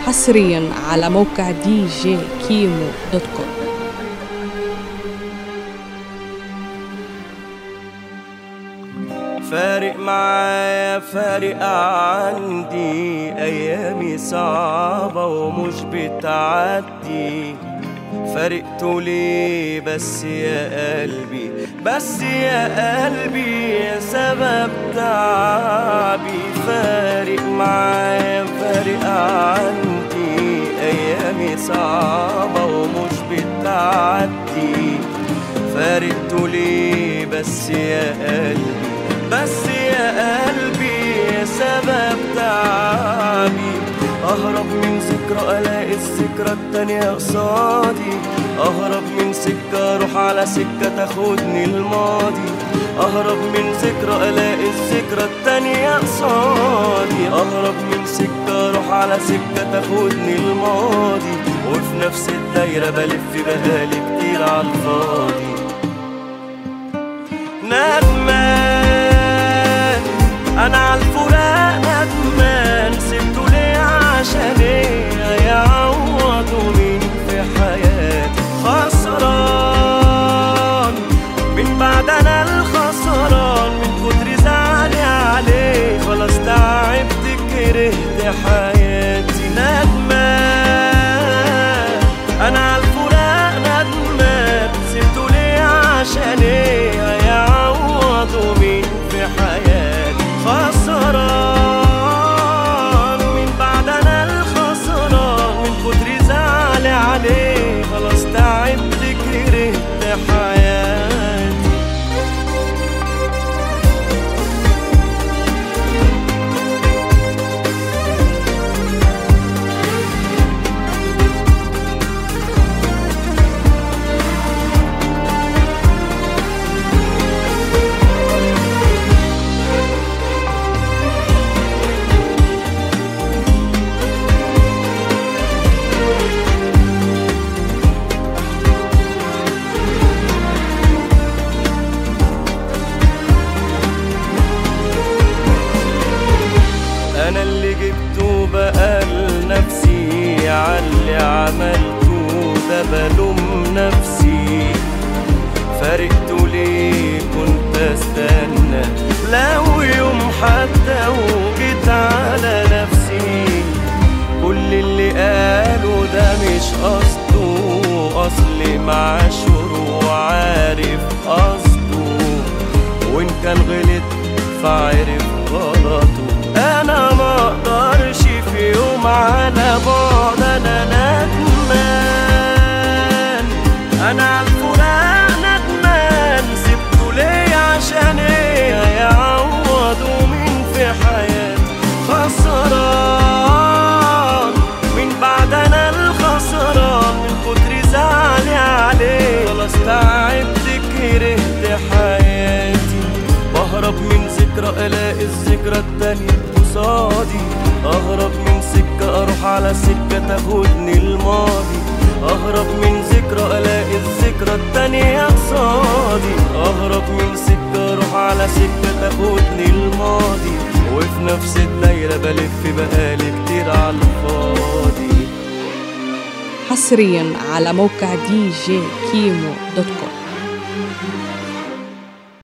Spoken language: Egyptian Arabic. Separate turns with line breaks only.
حصريا على موقع دي جي كيمو دوت كوم
فارق معايا فارق عندي ايامي صعبة ومش بتعدي فارقته ليه بس يا قلبي بس يا قلبي يا سبب تعبي فارق معايا فارق عندي ايامي صعبة ومش بتعدي فارقته ليه بس يا قلبي بس يا قلبي يا سبب تعبي اهرب من ذكرى الاقي الذكرى التانية قصادي اهرب من سكة اروح على سكة تاخدني الماضي اهرب من ذكرى الاقي الذكرى التانية قصادي اهرب من سكة اروح على سكة تاخدني الماضي وفي نفس الدايرة بلف بقالي كتير على الفاضي ندمان انا على الفراق ندمان سبته ليه عشان ايه يعوضوا مين في حياتي خسران من بعد انا الخسران من كتر زعلي عليه خلاص تعبت كرهت حياتي ندمان انا على الفراق ندمان سبته ليه عشان ايه هيعوضوا مين في حياتي خسران من بعد انا الخسران من كتر زعلي عليه خلاص تعبت كرهت حياتي انا اللي جبته بقى لنفسي عاللي عملته ده بلوم نفسي فارقته ليه كنت استنى لو يوم حتى وجيت على نفسي كل اللي قاله ده مش قصده اصلي معاشره وعارف قصده وان كان غلط فعرف غلطه انا ما اقدرش في يوم على بعد انا ندمان انا على الفراق ندمان سبته ليه عشان ايه هيعوضوا مين في حياتي خسران من بعد انا الخسران من كتر زعلي عليه خلاص تعبت كرهت حياتي بهرب من ذكرى الاقي الذكرى التانية قصادي اهرب من سكة اروح على سكة تاخدني الماضي اهرب من ذكرى الاقي الذكرى التانية قصادي اهرب من سكة اروح على سكة تاخدني الماضي وفي نفس الدايرة بلف بقالي كتير على الفاضي
حصريا على موقع دي جي كيمو دوت كوم